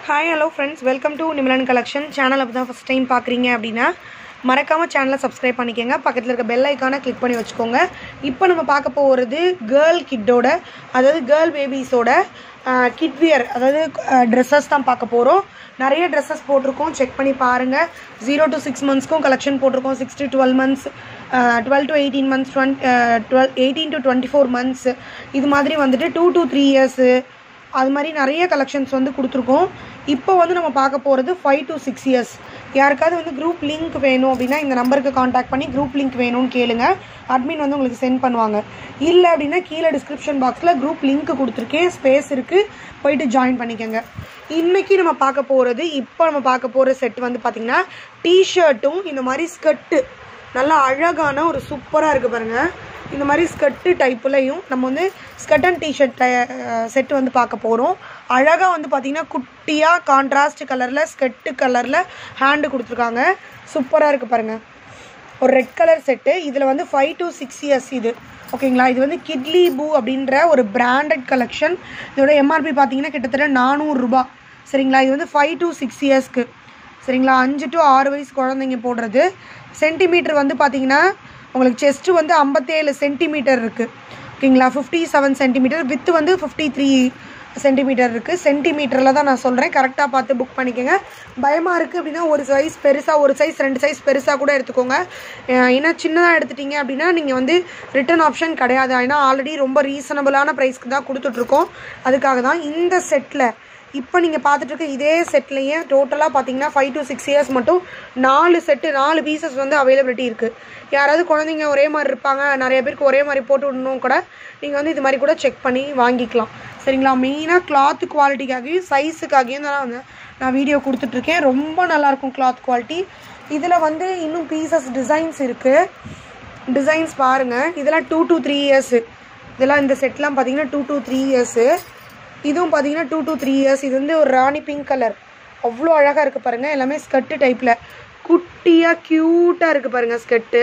hi hello friends welcome to Nimilan collection channel அப்போ தான் first time பார்க்குறீங்க அப்படின்னா மறக்காமல் சேனலை சப்ஸ்கிரைப் பண்ணிக்கோங்க பக்கத்தில் இருக்க பெல் ஐக்கானை கிளிக் பண்ணி வச்சுக்கோங்க இப்போ நம்ம பார்க்க போகிறது கேர்ள் கிட்டோட அதாவது கேர்ள் பேபிஸோட கிட் வியர் அதாவது ட்ரெஸ்ஸஸ் தான் பார்க்க போகிறோம் நிறைய ட்ரெஸ்ஸஸ் போட்டிருக்கோம் செக் பண்ணி பாருங்கள் ஜீரோ டு சிக்ஸ் மந்த்ஸ்க்கும் கலெக்ஷன் போட்டிருக்கோம் six to twelve months twelve to eighteen months டுவென் twelve eighteen to twenty four months இது மாதிரி வந்துட்டு டூ டு த்ரீ இயர்ஸு அது மாதிரி நிறைய கலெக்ஷன்ஸ் வந்து கொடுத்துருக்கோம் இப்போ வந்து நம்ம பார்க்க போகிறது ஃபைவ் டு சிக்ஸ் இயர்ஸ் யாருக்காவது வந்து குரூப் லிங்க் வேணும் அப்படின்னா இந்த நம்பருக்கு காண்டாக்ட் பண்ணி குரூப் லிங்க் வேணும்னு கேளுங்க அட்மின் வந்து உங்களுக்கு சென்ட் பண்ணுவாங்க இல்லை அப்படின்னா கீழே டிஸ்கிரிப்ஷன் பாக்ஸில் குரூப் லிங்க் கொடுத்துருக்கேன் ஸ்பேஸ் இருக்குது போயிட்டு ஜாயின் பண்ணிக்கோங்க இன்றைக்கி நம்ம பார்க்க போகிறது இப்போ நம்ம பார்க்க போகிற செட் வந்து பார்த்திங்கன்னா டிஷர்ட்டும் இந்த மாதிரி ஸ்கர்ட்டு நல்லா அழகான ஒரு சூப்பராக இருக்குது பாருங்கள் இந்த மாதிரி ஸ்கர்ட்டு டைப்புலையும் நம்ம வந்து ஸ்கர்ட் அண்ட் டிஷர்ட் செட் வந்து பார்க்க போகிறோம் அழகாக வந்து பார்த்திங்கன்னா குட்டியாக கான்ட்ராஸ்ட் கலரில் ஸ்கர்ட்டு கலரில் ஹேண்டு கொடுத்துருக்காங்க சூப்பராக இருக்குது பாருங்கள் ஒரு ரெட் கலர் செட்டு இதில் வந்து ஃபைவ் டு சிக்ஸ் இயர்ஸ் இது ஓகேங்களா இது வந்து கிட்லி பூ அப்படின்ற ஒரு பிராண்டட் கலெக்ஷன் இதோட எம்ஆர்பி பார்த்தீங்கன்னா கிட்டத்தட்ட நானூறுரூபா சரிங்களா இது வந்து ஃபைவ் டு சிக்ஸ் இயர்ஸ்க்கு சரிங்களா அஞ்சு டு ஆறு வயசு குழந்தைங்க போடுறது சென்டிமீட்டர் வந்து பார்த்தீங்கன்னா உங்களுக்கு செஸ்ட்டு வந்து ஐம்பத்தேழு சென்டிமீட்டர் இருக்குது ஓகேங்களா ஃபிஃப்டி செவன் சென்டிமீட்டர் வித்து வந்து ஃபிஃப்டி த்ரீ சென்டிமீட்டர் இருக்குது சென்டிமீட்டரில் தான் நான் சொல்கிறேன் கரெக்டாக பார்த்து புக் பண்ணிக்கோங்க பயமாக இருக்குது அப்படின்னா ஒரு சைஸ் பெருசாக ஒரு சைஸ் ரெண்டு சைஸ் பெருசாக கூட எடுத்துக்கோங்க ஏன்னா சின்னதாக எடுத்துட்டீங்க அப்படின்னா நீங்கள் வந்து ரிட்டன் ஆப்ஷன் கிடையாது ஏன்னா ஆல்ரெடி ரொம்ப ரீசனபிளான ப்ரைஸ்க்கு தான் கொடுத்துட்ருக்கோம் அதுக்காக தான் இந்த செட்டில் இப்போ நீங்கள் பார்த்துட்டு இருக்க இதே செட்லேயே டோட்டலாக பார்த்தீங்கன்னா ஃபைவ் டு சிக்ஸ் இயர்ஸ் மட்டும் நாலு செட்டு நாலு பீசஸ் வந்து அவைலபிலிட்டி இருக்குது யாராவது குழந்தைங்க ஒரே மாதிரி இருப்பாங்க நிறைய பேருக்கு ஒரே மாதிரி போட்டு விடணும் கூட நீங்கள் வந்து இது மாதிரி கூட செக் பண்ணி வாங்கிக்கலாம் சரிங்களா மெயினாக கிளாத் குவாலிட்டிக்காகவும் சைஸுக்காகவும் தான் வந்து நான் வீடியோ கொடுத்துட்ருக்கேன் ரொம்ப நல்லாயிருக்கும் கிளாத் குவாலிட்டி இதில் வந்து இன்னும் பீசஸ் டிசைன்ஸ் இருக்குது டிசைன்ஸ் பாருங்கள் இதெல்லாம் டூ டு த்ரீ இயர்ஸு இதெல்லாம் இந்த செட்லாம் பார்த்தீங்கன்னா டூ டு த்ரீ இயர்ஸு இதுவும் பார்த்தீங்கன்னா டூ டு த்ரீ இயர்ஸ் இது வந்து ஒரு ராணி பிங்க் கலர் அவ்வளோ அழகாக இருக்குது பாருங்கள் எல்லாமே ஸ்கர்ட்டு டைப்பில் குட்டியாக க்யூட்டாக இருக்குது பாருங்கள் ஸ்கர்ட்டு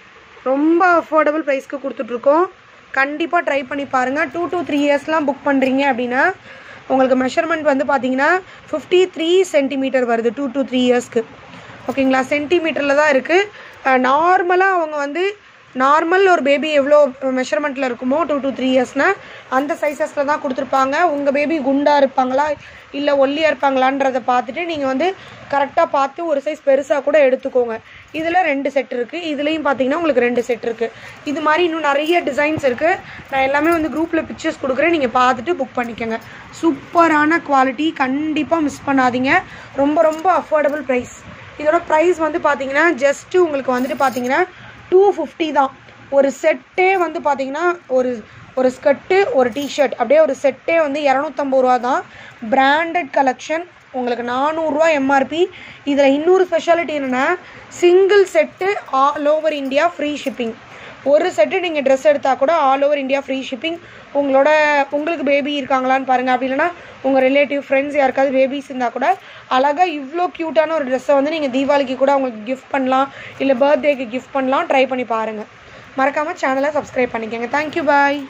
ரொம்ப அஃபோர்டபுள் ப்ரைஸ்க்கு கொடுத்துட்ருக்கோம் கண்டிப்பாக ட்ரை பண்ணி பாருங்கள் டூ டு த்ரீ இயர்ஸ்லாம் புக் பண்ணுறீங்க அப்படின்னா உங்களுக்கு மெஷர்மெண்ட் வந்து பார்த்தீங்கன்னா ஃபிஃப்டி த்ரீ சென்டிமீட்டர் வருது டூ டு த்ரீ இயர்ஸ்க்கு ஓகேங்களா சென்டிமீட்டரில் தான் இருக்குது நார்மலாக அவங்க வந்து நார்மல் ஒரு பேபி எவ்வளோ மெஷர்மெண்ட்டில் இருக்குமோ டூ டு த்ரீ இயர்ஸ்னால் அந்த சைஸஸில் தான் கொடுத்துருப்பாங்க உங்கள் பேபி குண்டாக இருப்பாங்களா இல்லை ஒல்லியாக இருப்பாங்களான்றதை பார்த்துட்டு நீங்கள் வந்து கரெக்டாக பார்த்து ஒரு சைஸ் பெருசாக கூட எடுத்துக்கோங்க இதில் ரெண்டு செட் இருக்குது இதுலேயும் பார்த்தீங்கன்னா உங்களுக்கு ரெண்டு செட் இருக்குது இது மாதிரி இன்னும் நிறைய டிசைன்ஸ் இருக்குது நான் எல்லாமே வந்து குரூப்பில் பிக்சர்ஸ் கொடுக்குறேன் நீங்கள் பார்த்துட்டு புக் பண்ணிக்கோங்க சூப்பரான குவாலிட்டி கண்டிப்பாக மிஸ் பண்ணாதீங்க ரொம்ப ரொம்ப அஃபோர்டபுள் ப்ரைஸ் இதோட ப்ரைஸ் வந்து பார்த்தீங்கன்னா ஜஸ்ட்டு உங்களுக்கு வந்துட்டு பார்த்தீங்கன்னா டூ ஃபிஃப்டி தான் ஒரு செட்டே வந்து பார்த்தீங்கன்னா ஒரு ஒரு ஸ்கர்ட்டு ஒரு டிஷர்ட் அப்படியே ஒரு செட்டே வந்து இரநூத்தம்பது ரூபா தான் பிராண்டட் கலெக்ஷன் உங்களுக்கு நானூறுரூவா எம்ஆர்பி இதில் இன்னொரு ஸ்பெஷாலிட்டி என்னென்னா single set all over India free shipping ஒரு செட்டு நீங்கள் ட்ரெஸ் எடுத்தால் கூட all over India free shipping உங்களோட உங்களுக்கு பேபி இருக்காங்களான்னு பாருங்கள் அப்படி இல்லைனா உங்கள் ரிலேட்டிவ் ஃப்ரெண்ட்ஸ் யாருக்காவது பேபிஸ் இருந்தால் கூட அழகாக இவ்வளோ க்யூட்டான ஒரு ட்ரெஸ்ஸை வந்து நீங்கள் தீபாவளிக்கு கூட அவங்களுக்கு கிஃப்ட் பண்ணலாம் இல்லை பர்த்டேக்கு கிஃப்ட் பண்ணலாம் ட்ரை பண்ணி பாருங்கள் மறக்காமல் சேனலை சப்ஸ்கிரைப் பண்ணிக்கோங்க தேங்க்யூ பாய்